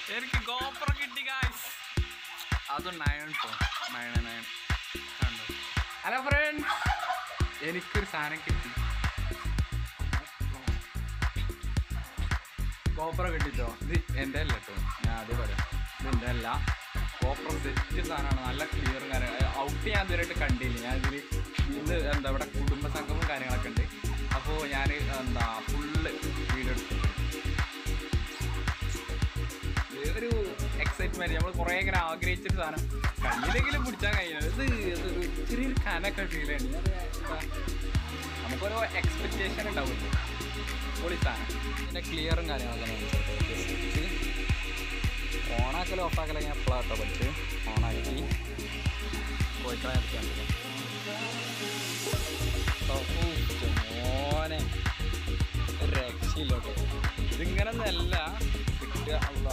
എനിക്ക് ഗോപ്ര കിട്ടി ഗായ്സ് അത് നയൻ ട്ടോ നയൻ നയൻ കണ്ടോ ഹലോ ഫ്രണ്ട് എനിക്കൊരു സാധനം കിട്ടി ഗോപ്ര കിട്ടിട്ടോ ഇത് എൻ്റെ അല്ല കേട്ടോ ഞാൻ ആദ്യം പറയാം ഇത് എൻ്റെ അല്ല ഗോപ്ര സെറ്റ് സാധനമാണ് നല്ല ക്ലിയറും കാര്യങ്ങൾ ഔട്ട് ഞാൻ ഇതുവരെയായിട്ട് കണ്ടില്ല ഞാൻ ഇതിൽ ഇത് എന്താ ഇവിടെ കുടുംബ സംഗമവും കാര്യങ്ങളൊക്കെ ഉണ്ട് അപ്പോൾ ഞാൻ എന്താ ഫുള്ള് വീഡിയോ എടുത്തു ഒരു എക്സൈറ്റ്മെന്റ് നമ്മൾ കുറേ ഇങ്ങനെ ആഗ്രഹിച്ചൊരു സാധനം കയ്യിലെങ്കിലും പിടിച്ചാൽ കഴിയുന്നത് ഇത് ഇതൊരു ചെറിയൊരു കനൊക്കെ ഫീൽ ചെയ്യുന്നുണ്ട് അത് എന്താ നമുക്കൊരു എക്സ്പെക്റ്റേഷൻ ഉണ്ടാവില്ല പൊളി സാധനം ഇതിൻ്റെ ക്ലിയറും കാര്യങ്ങളൊക്കെ ഓണാക്കലും ഓഫാക്കലും ഞാൻ എപ്പോഴാട്ടോ പഠിച്ച് ഓണാക്കി കോഴിക്കളെ എടുക്കാൻ മോനെ ഒരു രക്ഷയില്ല കേട്ടോ ഇതിങ്ങനെ ഒന്നല്ല കിട്ടുക അല്ല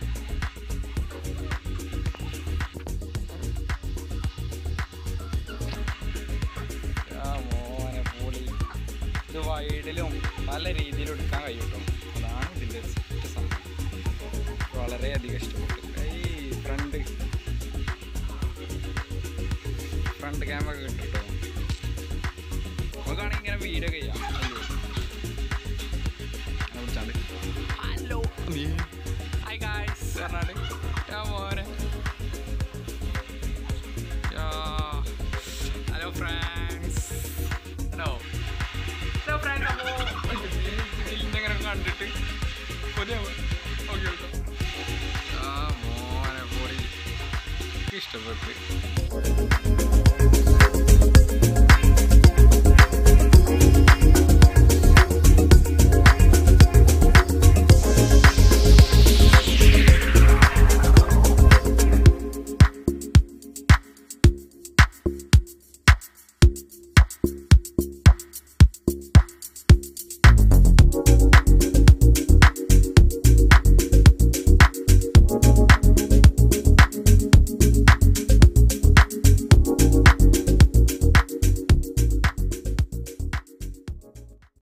ആ മോനെ പൊളി ഇത് വൈഡിലും പല രീതിയിലും എടുക്കാൻ കഴിയും കേട്ടോ അതാണ് ഇതിൻ്റെ സെറ്റ് സാധനം വളരെയധികം ഇഷ്ടപ്പെട്ടു ഈ ഫ്രണ്ട് ഫ്രണ്ട് ക്യാമറ കിട്ടും കേട്ടോ നമുക്കാണെങ്കിൽ ഇങ്ങനെ വീഡിയോ ചെയ്യാം അയ്യോ അങ്ങനെ വിളിച്ചാണ്ട് ഹലോ ഹായ് ഗായ്സ് പറഞ്ഞാണ്ട് ഞാൻ മോനെ hello friends hello hello friends അപ്പോൾ ഇങ്ങനെ കണ്ടിട്ട് പുതിയ ഓക്കെ കേട്ടോ ആ മോനെ പൊടി ഇഷ്ടപ്പെട്ടു